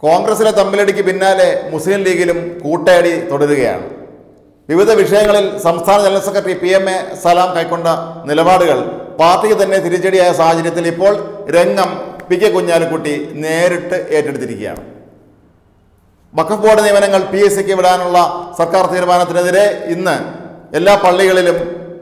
കോൺഗ്രസിലെ തമ്മിലടിക്ക് പിന്നാലെ മുസ്ലിം ലീഗിലും കൂട്ടയടി തുടരുകയാണ് വിവിധ വിഷയങ്ങളിൽ സംസ്ഥാന general secretary P M A Salam കൈക്കൊണ്ട നിലപാടുകൾ പാർട്ടിക്ക് തന്നെ തിരിച്ചടിയായ സാഹചര്യത്തിൽ ഇപ്പോൾ രംഗം പി കെ കുഞ്ഞാലിക്കുട്ടി നേരിട്ട് ഏറ്റെടുത്തിരിക്കുകയാണ് വഖഫ് ബോർഡ് നിയമനങ്ങൾ പി എസ് സിക്ക് വിടാനുള്ള സർക്കാർ തീരുമാനത്തിനെതിരെ ഇന്ന് എല്ലാ പള്ളികളിലും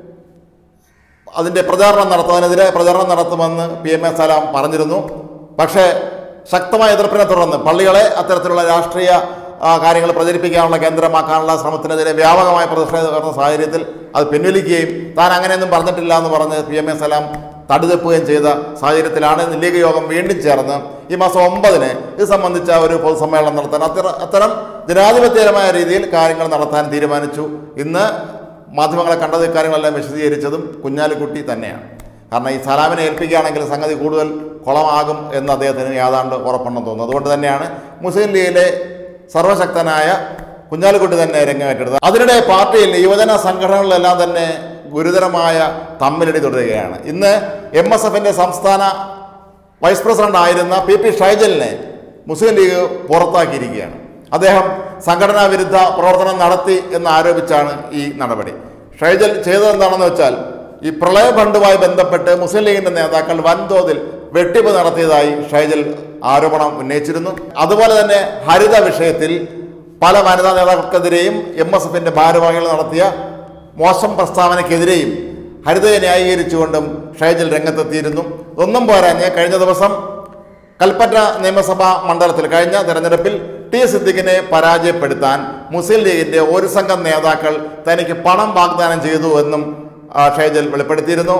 അതിൻ്റെ പ്രചാരണം നടത്തുന്നതിനെതിരെ പ്രചാരണം നടത്തുമെന്ന് പി എം എ സലാം പറഞ്ഞിരുന്നു പക്ഷേ ശക്തമായ എതിർപ്പിനെ തുടർന്ന് പള്ളികളെ അത്തരത്തിലുള്ള രാഷ്ട്രീയ ആ, കാര്യങ്ങൾ പ്രചരിപ്പിക്കാനുള്ള കേന്ദ്രമാക്കാനുള്ള ശ്രമത്തിനെതിരെ വ്യാപകമായ പ്രതിഷേധം ഉയർന്ന സാഹചര്യത്തിൽ അത് പിൻവലിക്കുകയും താൻ അങ്ങനെയൊന്നും പറഞ്ഞിട്ടില്ല എന്ന് പറഞ്ഞ് പി എം എ സലാം തടിതെപ്പുകയും ചെയ്ത സാഹചര്യത്തിലാണ് ലീഗ് യോഗം വീണ്ടും ചേർന്ന് ഈ മാസം ഒമ്പതിന് ഇത് സംബന്ധിച്ച ഒരു പൊതുസമ്മേളനം നടത്താൻ അത്തരം അത്തരം ജനാധിപത്യപരമായ രീതിയിൽ കാര്യങ്ങൾ നടത്താൻ തീരുമാനിച്ചു ഇന്ന് മാധ്യമങ്ങളെ കണ്ടത് ഇക്കാര്യങ്ങളെല്ലാം വിശദീകരിച്ചതും കുഞ്ഞാലിക്കുട്ടി തന്നെയാണ് കാരണം ഈ സലാമിനെ ഏൽപ്പിക്കുകയാണെങ്കിൽ സംഗതി കൂടുതൽ കുളമാകും എന്ന് അദ്ദേഹത്തിന് ഏതാണ്ട് ഉറപ്പെണ്ണം തോന്നുന്നു അതുകൊണ്ട് തന്നെയാണ് മുസ്ലിം ലീഗിലെ സർവശക്തനായ കുഞ്ഞാലിക്കുട്ടി തന്നെ രംഗമേറ്റെടുത്തത് അതിനിടെ പാർട്ടിയിൽ യുവജന സംഘടനകളിലെല്ലാം തന്നെ ഗുരുതരമായ തമ്മിലടി തുടരുകയാണ് ഇന്ന് എം എസ് എഫിൻ്റെ സംസ്ഥാന വൈസ് പ്രസിഡന്റ് ആയിരുന്ന പി പി ഷൈജലിനെ മുസ്ലിം ലീഗ് പുറത്താക്കിയിരിക്കുകയാണ് അദ്ദേഹം സംഘടനാ വിരുദ്ധ പ്രവർത്തനം നടത്തി എന്ന് ആരോപിച്ചാണ് ഈ നടപടി ഷൈജൽ ചെയ്തതെന്താണെന്ന് വെച്ചാൽ ഈ പ്രളയ ഫണ്ടുമായി ബന്ധപ്പെട്ട് മുസ്ലിം ലീഗിന്റെ നേതാക്കൾ വൻതോതിൽ വെട്ടിപ്പ് നടത്തിയതായി ഷൈജൽ ആരോപണം ഉന്നയിച്ചിരുന്നു അതുപോലെ തന്നെ ഹരിത വിഷയത്തിൽ പല വനിതാ നേതാക്കൾക്കെതിരെയും എം എസ് എഫിന്റെ ഭാരവാഹികൾ നടത്തിയ മോശം പ്രസ്താവനയ്ക്കെതിരെയും ഹരിതയെ ന്യായീകരിച്ചുകൊണ്ടും ഷൈജൽ രംഗത്തെത്തിയിരുന്നു ഒന്നും പോരാഞ്ഞ് കഴിഞ്ഞ ദിവസം കൽപ്പറ്റ നിയമസഭാ മണ്ഡലത്തിൽ കഴിഞ്ഞ തെരഞ്ഞെടുപ്പിൽ ടി സിദ്ദിഖിനെ പരാജയപ്പെടുത്താൻ മുസ്ലിം ലീഗിന്റെ ഒരു സംഘം നേതാക്കൾ തനിക്ക് പണം വാഗ്ദാനം ചെയ്തു എന്നും ആ, ഷൈജൽ വെളിപ്പെടുത്തിയിരുന്നു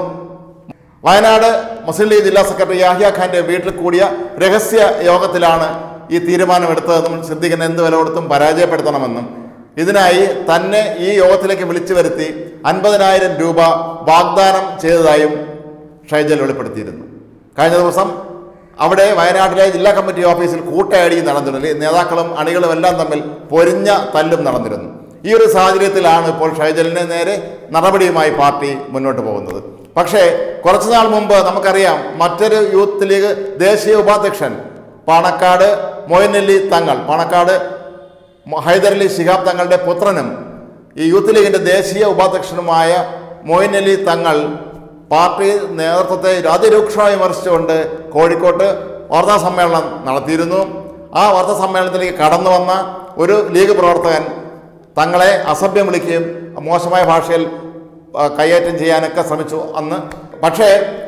വയനാട് മുസ്ലിം ലീഗ് ജില്ലാ സെക്രട്ടറി യാഹിയ ഖാന്റെ വീട്ടിൽ കൂടിയ രഹസ്യ യോഗത്തിലാണ് ഈ തീരുമാനമെടുത്തതെന്നും സിദ്ദിഖിനെ എന്ത് വില കൊടുത്തും പരാജയപ്പെടുത്തണമെന്നും ഇതിനായി തന്നെ ഈ യോഗത്തിലേക്ക് വിളിച്ചു വരുത്തി അൻപതിനായിരം രൂപ വാഗ്ദാനം ചെയ്തതായും ഷൈജൽ വെളിപ്പെടുത്തിയിരുന്നു കഴിഞ്ഞ ദിവസം അവിടെ വയനാട്ടിലെ ജില്ലാ കമ്മിറ്റി ഓഫീസിൽ കൂട്ടയടി നടന്നിരുന്നു നേതാക്കളും അണികളും എല്ലാം തമ്മിൽ പൊരിഞ്ഞ തല്ലും നടന്നിരുന്നു ഈ ഒരു സാഹചര്യത്തിലാണ് ഇപ്പോൾ ഷൈജലിന് നേരെ നടപടിയുമായി പാർട്ടി മുന്നോട്ട് പോകുന്നത് പക്ഷേ കുറച്ചുനാൾ മുമ്പ് നമുക്കറിയാം മറ്റൊരു യൂത്ത് ലീഗ് ദേശീയ ഉപാധ്യക്ഷൻ പാണക്കാട് മൊയ്നല്ലി തങ്ങൾ പാണക്കാട് മൊ- ഹൈദരലി ശിഹാബ് തങ്ങളുടെ പുത്രനും ഈ യൂത്ത് ലീഗിന്റെ ദേശീയ ഉപാധ്യക്ഷനുമായ മൊയ്നലി തങ്ങൾ പാർട്ടി നേതൃത്വത്തെ അതിരൂക്ഷമായി വിമർശിച്ചുകൊണ്ട് കോഴിക്കോട്ട് വാർത്താ സമ്മേളനം നടത്തിയിരുന്നു ആ വാർത്താ സമ്മേളനത്തിലേക്ക് കടന്നു വന്ന ഒരു ലീഗ് പ്രവർത്തകൻ തങ്ങളെ അസഭ്യം വിളിക്കുകയും മോശമായ ഭാഷയിൽ ആ, കയ്യേറ്റം ചെയ്യാനൊക്കെ ശ്രമിച്ചു അന്ന് പക്ഷേ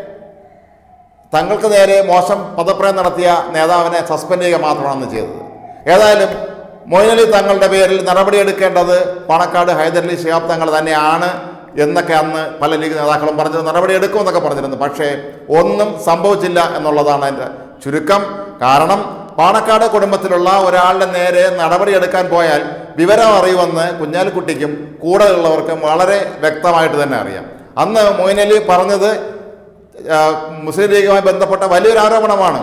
തങ്ങൾക്ക് നേരെ മോശം പദപ്രയം നടത്തിയ നേതാവിനെ സസ്പെൻഡ് ചെയ്യുക മാത്രമാണ് അന്ന് ചെയ്തത് ഏതായാലും മൊയ്നലി തങ്ങളുടെ പേരിൽ നടപടിയെടുക്കേണ്ടത് പണക്കാട് ഹൈദരലി ശിഹാബ് തങ്ങൾ തന്നെയാണ് എന്നൊക്കെ അന്ന് പല ലീഗ് നേതാക്കളും പറഞ്ഞത് നടപടിയെടുക്കുമെന്നൊക്കെ പറഞ്ഞിരുന്നു പക്ഷേ ഒന്നും സംഭവിച്ചില്ല എന്നുള്ളതാണ് എൻ്റെ ചുരുക്കം കാരണം പാണക്കാട് കുടുംബത്തിലുള്ള ഒരാളുടെ നേരെ നടപടിയെടുക്കാൻ പോയാൽ വിവരം അറിയുമെന്ന് കുഞ്ഞാലിക്കുട്ടിക്കും കൂടെ ഉള്ളവർക്കും വളരെ വ്യക്തമായിട്ട് തന്നെ അറിയാം അന്ന് മൊയ്നലി പറഞ്ഞത് ആ, മുസ്ലിം ലീഗുമായി ബന്ധപ്പെട്ട വലിയൊരു ആരോപണമാണ്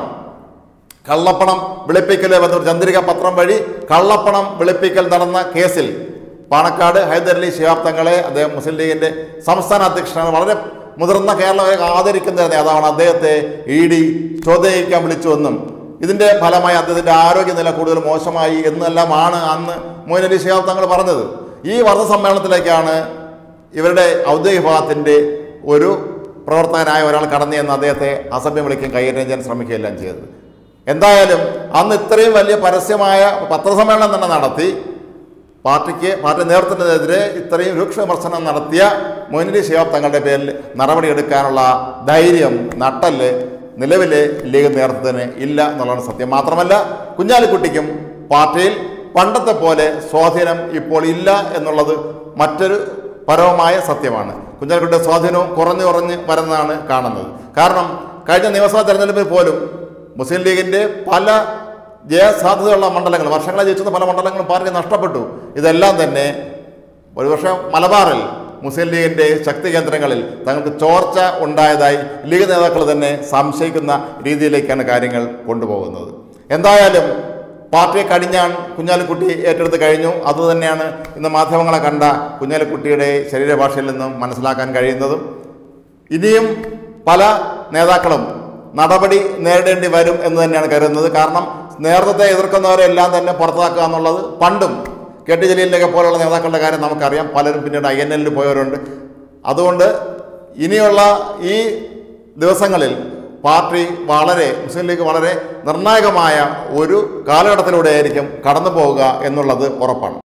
കള്ളപ്പണം വെളുപ്പിക്കൽ ബന്ധപ്പെട്ട ചന്ദ്രിക പത്രം വഴി കള്ളപ്പണം വെളുപ്പിക്കൽ നടന്ന കേസിൽ പാണക്കാട് ഹൈദരലി ശിഹാബ് തങ്ങളെ അദ്ദേഹം മുസ്ലിം ലീഗിന്റെ സംസ്ഥാന അധ്യക്ഷനാണ് വളരെ മുതിർന്ന കേരളത്തെ ആദരിക്കുന്ന ഒരു നേതാവാണ് അദ്ദേഹത്തെ ഇ ഡി ചോദ്യം ചെയ്യിക്കാൻ വിളിച്ചുവെന്നും ഇതിന്റെ ഫലമായി അദ്ദേഹത്തിന്റെ ആരോഗ്യനില കൂടുതൽ മോശമായി എന്നെല്ലാമാണ് അന്ന് മൊയ്നലി ശിഹാബ് തങ്ങൾ പറഞ്ഞത് ഈ വാർത്താ സമ്മേളനത്തിലേക്കാണ് ഇവരുടെ ഔദ്യോഗിക വിഭാഗത്തിന്റെ ഒരു പ്രവർത്തകനായ ഒരാൾ കടന്നു ചെന്ന് അദ്ദേഹത്തെ അസഭ്യം വിളിക്കുകയും കൈകാര്യം ചെയ്യാൻ ശ്രമിക്കുകയെല്ലാം ചെയ്തത് എന്തായാലും അന്ന് ഇത്രയും വലിയ പരസ്യമായ പത്രസമ്മേളനം തന്നെ നടത്തി പാർട്ടിക്ക് പാർട്ടി നേതൃത്വത്തിനെതിരെ ഇത്രയും രൂക്ഷ വിമർശനം നടത്തിയ മൊയ്നലി ശിഹാബ് തങ്ങളുടെ പേരിൽ നടപടിയെടുക്കാനുള്ള ധൈര്യം നട്ടല് നിലവിലെ ലീഗ് നേതൃത്വത്തിന് ഇല്ല എന്നുള്ളതാണ് സത്യം മാത്രമല്ല കുഞ്ഞാലിക്കുട്ടിക്കും പാർട്ടിയിൽ പണ്ടത്തെ പോലെ സ്വാധീനം ഇപ്പോൾ ഇല്ല എന്നുള്ളത് മറ്റൊരു പരമമായ സത്യമാണ് കുഞ്ഞാലിക്കുട്ടിയുടെ സ്വാധീനവും കുറഞ്ഞു കുറഞ്ഞ് വരുന്നതാണ് കാണുന്നത് കാരണം കഴിഞ്ഞ നിയമസഭാ തെരഞ്ഞെടുപ്പിൽ പോലും മുസ്ലിം ലീഗിന്റെ പല ജയസാധ്യതയുള്ള മണ്ഡലങ്ങൾ വർഷങ്ങളെ ജയിച്ചുന്ന പല മണ്ഡലങ്ങളും പാർട്ടി നഷ്ടപ്പെട്ടു ഇതെല്ലാം തന്നെ ഒരുപക്ഷെ മലബാറിൽ മുസ്ലിം ലീഗിന്റെ ശക്തി കേന്ദ്രങ്ങളിൽ തങ്ങൾക്ക് ചോർച്ച ഉണ്ടായതായി ലീഗ് നേതാക്കൾ തന്നെ സംശയിക്കുന്ന രീതിയിലേക്കാണ് കാര്യങ്ങൾ കൊണ്ടുപോകുന്നത് എന്തായാലും പാർട്ടിയെ കടിഞ്ഞാൻ കുഞ്ഞാലിക്കുട്ടി ഏറ്റെടുത്ത് കഴിഞ്ഞു അതുതന്നെയാണ് ഇന്ന് മാധ്യമങ്ങളെ കണ്ട കുഞ്ഞാലിക്കുട്ടിയുടെ ശരീരഭാഷയിൽ നിന്നും മനസ്സിലാക്കാൻ കഴിയുന്നതും ഇനിയും പല നേതാക്കളും നടപടി നേരിടേണ്ടി വരും എന്ന് തന്നെയാണ് കരുതുന്നത് കാരണം നേതൃത്വത്തെ എതിർക്കുന്നവരെല്ലാം തന്നെ പുറത്താക്കുക എന്നുള്ളത് പണ്ടും കെ ടി ജലീലിൻ്റെയൊക്കെ പോലുള്ള നേതാക്കളുടെ കാര്യം നമുക്കറിയാം പലരും പിന്നീട് ഐ എൻ എല്ലിൽ പോയവരുണ്ട് അതുകൊണ്ട് ഇനിയുള്ള ഈ ദിവസങ്ങളിൽ പാർട്ടി വളരെ മുസ്ലിം ലീഗ് വളരെ നിർണായകമായ ഒരു കാലഘട്ടത്തിലൂടെ ആയിരിക്കും കടന്നു പോവുക എന്നുള്ളത് ഉറപ്പാണ്